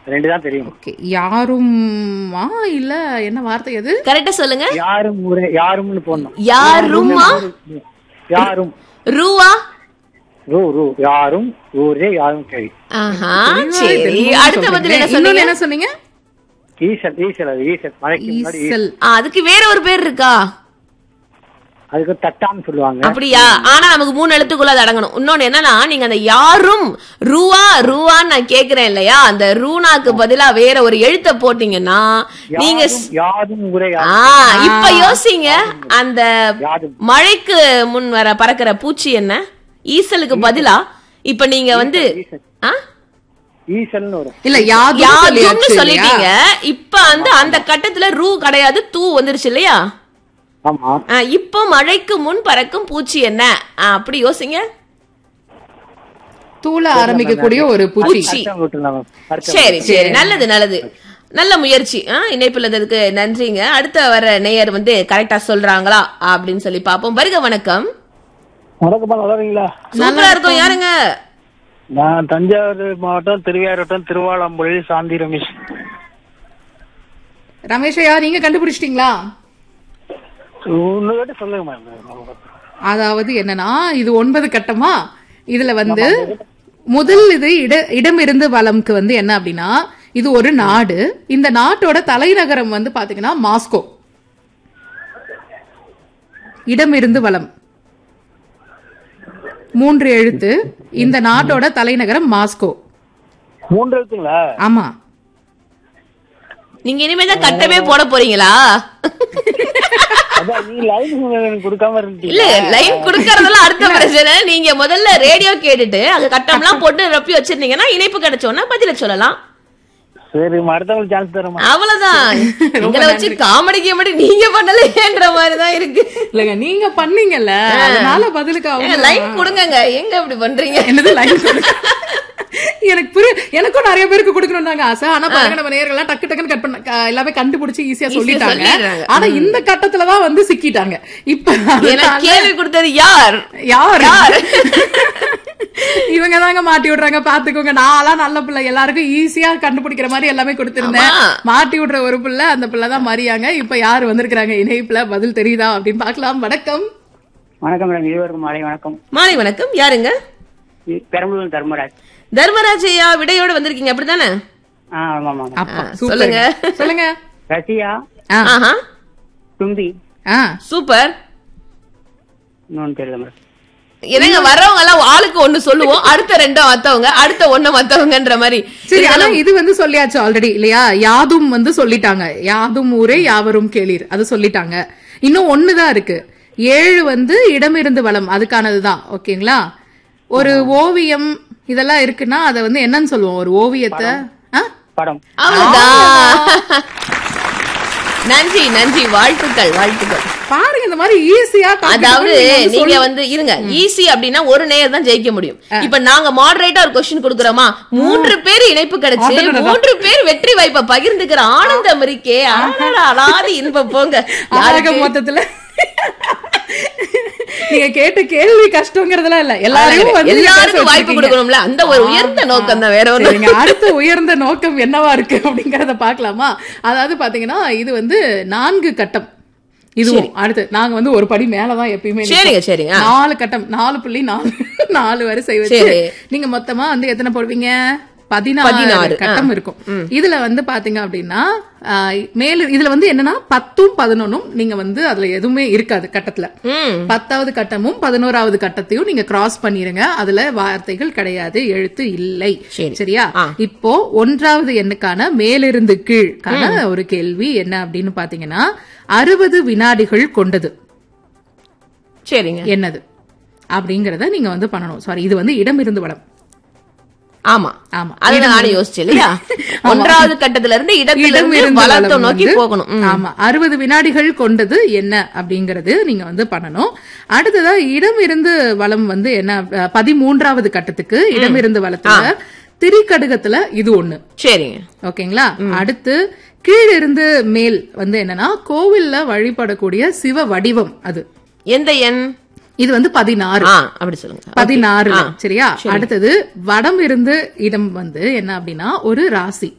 ரெண்டு தான் தெரியும் ஓகே யாருமா இல்ல என்ன வார்த்தை அது கரெக்டா சொல்லுங்க யாரும் ஊரே யாரும்னு போடணும் யாருமா யாரும் ரூவா ரூ ரூ யாரும் ஊரே யாரும் கேள்வி ஆஹா சரி அடுத்த பதில் என்ன இன்னொன்னு சொன்னீங்க என்ன சொன்னீங்க ஈசல் ஈசல் அது ஈசல் மழைக்கு முன்னாடி ஈசல். ஈசல் ஆ, அதுக்கு வேற ஒரு பேர் இருக்கா அதுக்கு தட்டான்னு சொல்லுவாங்க அப்படியா ஆனா நமக்கு மூணு எழுத்துக்குள்ள அது அடங்கணும் இன்னொன்னு என்னன்னா நீங்க அந்த யாரும் ரூவா ரூவான்னு நான் கேக்குறேன் இல்லையா அந்த ரூனாக்கு பதிலா வேற ஒரு எழுத்த போட்டீங்கன்னா நீங்க ஸ்- யாரும் ஊரே ஆ யாரும் இப்ப யோசிங்க அந்த யாரும் மழைக்கு முன் வர பறக்கிற பூச்சி என்ன ஈசலுக்கு பதிலா இப்ப நீங்க வந்து ஆ? ஈசல்னு வரும் இல்ல யாதும் யாதுன்னு சொல்லியாச்சு சொல்லிட்டீங்க இல்லையா? இப்ப வந்து அந்த கட்டத்துல ரூ கிடையாது தூ வந்துருச்சு இல்லையா ஆமா ஆ, இப்போ மழைக்கு முன் பறக்கும் பூச்சி என்ன ஆ, அப்படி யோசிங்க தூள ஆரம்பிக்கக்கூடிய ஒரு பூச்சி பூச்சி. அடுத்தவங்க விட்டுலாம் மேம். அடுத்தவங்க. சரி சரி நல்லது நல்லது நல்ல முயற்சி ஆ, இணைப்புல இருந்ததுக்கு நன்றிங்க அடுத்த வர நேயர் வந்து கரெக்டா சொல்றாங்களா அப்படின்னு சொல்லி பாப்போம் வருக வணக்கம் வணக்கம்மா நல்லா இருக்கீங்களா சூப்பரா இருக்கும் யாருங்க நான் தஞ்சாவூர் மாவட்டம் திருவையாறுவட்டம் திருவாளம்புழி சாந்தி ரமேஷ் ரமேஷையா நீங்க கண்டுபிடிச்சிட்டீங்களா இன்னொரு சொல்லுங்க மேம் அதாவது என்னன்னா இது ஒன்பது கட்டமா இதுல வந்து முதல் இது இட இடமிருந்து வலம்க்கு வந்து என்ன அப்படின்னா இது ஒரு நாடு இந்த நாட்டோட தலைநகரம் வந்து பாத்தீங்கன்னா மாஸ்கோ இடமிருந்து வலம் மூன்று எழுத்து இந்த நாட்டோட தலைநகரம் மாஸ்கோ மூன்று எழுத்துங்களா ஆமா நீங்க இனிமே தான் கட்டமே போட போறீங்களா அதான் நீ லைன் எனக்கு கொடுக்காம இருந்தீங்க இல்ல லைன் குடுக்கறதெல்லாம் அடுத்த பிரச்சனை நீங்க முதல்ல ரேடியோ கேட்டுட்டு அங்க கட்டம்லாம் போட்டு ரப்பி வச்சிருந்தீங்கன்னா இணைப்பு கிடைச்சோன்னா பதில சொல்லலாம் சரி அடுத்தவங்களுக்கு சான்ஸ் தரமா அவ்வளவுதான் எங்களை வச்சு காமெடி கிமெடி நீங்க பண்ணலையேன்ற மாதிரிதான் இருக்கு இல்லங்க நீங்க பண்ணீங்கல்ல அதனால பதிலுக்கு அவங்க லைன் கொடுங்கங்க எங்க அப்படி பண்றீங்க என்னது லைன் கொடுங்க எனக்கு புரிய எனக்கும் நிறைய பேருக்கு கொடுக்கணும்னாங்க ஆசை ஆனா பாருங்க நம்ம நேர்கள்லாம் டக்கு டக்குன்னு கட் பண்ண க- எல்லாமே கண்டுபிடிச்சு ஈஸியா சொல்லிட்டாங்க சொல்லிடுறாங்க. ஆனா இந்த கட்டத்துலதான் வந்து சிக்கிட்டாங்க இப்ப எனக்கு கேள்வி கொடுத்தது யார் யார் யார்? இவங்க தாங்க மாட்டி விடுறாங்க பாத்துக்கோங்க நான்லாம் நல்ல பிள்ளை எல்லாருக்கும் ஈஸியா கண்டுபிடிக்கிற மாதிரி எல்லாமே கொடுத்திருந்தேன் ஆமா. மாட்டி விடுற ஒரு பிள்ளை அந்த பிள்ளை தான் மரியாங்க இப்ப யார் வந்திருக்கிறாங்க இணைப்புல பதில் தெரியுதா அப்படின்னு பார்க்கலாம் வணக்கம் வணக்கம் மேடம் இருவருக்கும் மாலை வணக்கம் மாலை வணக்கம் யாருங்க பெரம்பலூர் தர்மராஜ் தர்மராஜ் ஐயா விடையோட வந்திருக்கீங்க அப்படிதானே ஆ ஆமாமா அப்பா ஆ, சூப்பர் சொல்லுங்க. சொல்லுங்க ரஷ்யா ஆ, ஆஹா தும்பி ஆ சூப்பர் இன்னொன்னு தெரியல மேடம் என்னங்க வர்றவங்க எல்லாம் ஆளுக்கு ஒண்ணு சொல்லுவோம் அடுத்த ரெண்டும் மத்தவங்க அடுத்த ஒண்ணு மத்தவங்கன்ற மாதிரி சரி ஆனா இது வந்து சொல்லியாச்சு ஆல்ரெடி இல்லையா யாதும் வந்து சொல்லிட்டாங்க யாதும் ஊரே யாவரும் கேளீர் அது சொல்லிட்டாங்க இன்னும் ஒண்ணுதான் இருக்கு ஏழு வந்து இடமிருந்து வளம் அதுக்கானதுதான் ஓகேங்களா ஒரு ஓவியம் இதெல்லாம் இருக்குன்னா அத வந்து என்னன்னு சொல்லுவோம் ஒரு ஓவியத்தை ஆ? படம் அவ்வளவுதான் நன்றி நன்றி வாழ்த்துக்கள் வாழ்த்துக்கள் பாருங்க இந்த மாதிரி ஈஸியா அதாவது நீங்க வந்து இருங்க ஈஸி அப்படின்னா ஒரு நேர் தான் ஜெயிக்க முடியும் இப்ப நாங்க மாடரேட்டா ஒரு கொஸ்டின் கொடுக்கறோமா மூன்று பேர் இணைப்பு கிடைச்சு அடடடா. மூன்று பேர் வெற்றி வாய்ப்பை பகிர்ந்துக்கிற ஆனந்தம் இருக்கே அடடா, அலாதி இன்பம் போங்க ஆக யாருக்கு மொத்தத்துல நீங்க கேட்ட கேள்வி கஷ்டங்கிறதுலாம் இல்ல எல்லாரையும் வந்து நீங்க பேச எல்லாருக்கும் வாய்ப்பு வச்சிருக்கீங்க. கொடுக்கணும்ல அந்த ஒரு உயர்ந்த நோக்கம் தான் வேற ஒண்ணு சரிங்க அடுத்த உயர்ந்த நோக்கம் என்னவா இருக்கு அப்படிங்கறத பார்க்கலாமா அதாவது பாத்தீங்கன்னா இது வந்து நான்கு கட்டம் இதுவும் அடுத்து நாங்க வந்து ஒரு படி மேலதான் எப்பயுமே நிப்போம். சரிங்க சரிங்க ஆ. நாலு கட்டம் நாலு புள்ளி நாலு நாலு வரிசை வச்சு சரி. நீங்க மொத்தமா வந்து எத்தனை போடுவீங்க பதினாறு பதினாறு, கட்டம் இருக்கும் இதுல வந்து பாத்தீங்க அப்படின்னா ஆஹ், மேல இதுல வந்து என்னன்னா பத்தும் பதினொன்னும் நீங்க வந்து அதுல எதுவுமே இருக்காது கட்டத்துல ம் பத்தாவது கட்டமும் பதினோராவது கட்டத்தையும் நீங்க கிராஸ் பண்ணிருங்க அதுல வார்த்தைகள் கிடையாது எழுத்து இல்லை சரி. சரியா ஆ. இப்போ ஒன்றாவது எண்ணுக்கான மேலிருந்து கீழ்கான ஒரு கேள்வி என்ன அப்படின்னு பாத்தீங்கன்னா அறுபது வினாடிகள் கொண்டது சரிங்க என்னது அப்படிங்கறத நீங்க வந்து பண்ணணும் சாரி இது வந்து இடமிருந்து வளம் ஆமா ஆமா அதுதான் நானும் யோசிச்சேன் இல்லையா ஒன்றாவது கட்டத்துல இருந்து இடத்துல இருந்து இடமிருந்து வளத்தை வலம் நோக்கி வந்து- போகணும் ம். ஆமா அறுபது வினாடிகள் கொண்டது என்ன அப்படிங்கறது நீங்க வந்து பண்ணணும் அடுத்ததா இடமிருந்து வலம் வந்து என்ன அஹ், பதிமூன்றாவது கட்டத்துக்கு இடமிருந்து வலத்துல திரிகடுகத்துல இது ஒண்ணு சரிங்க ஓகேங்களா அடுத்து கீழிருந்து மேல் வந்து என்னன்னா கோவில்ல வழிபடக்கூடிய சிவ வடிவம் அது எந்த எண் இது வந்து பதினாறு ஆ அப்படி சொல்லுங்க பதினாறு ஆ. சரியா அடுத்தது வடம் இருந்து இடம் வந்து என்ன அப்படின்னா ஒரு ராசி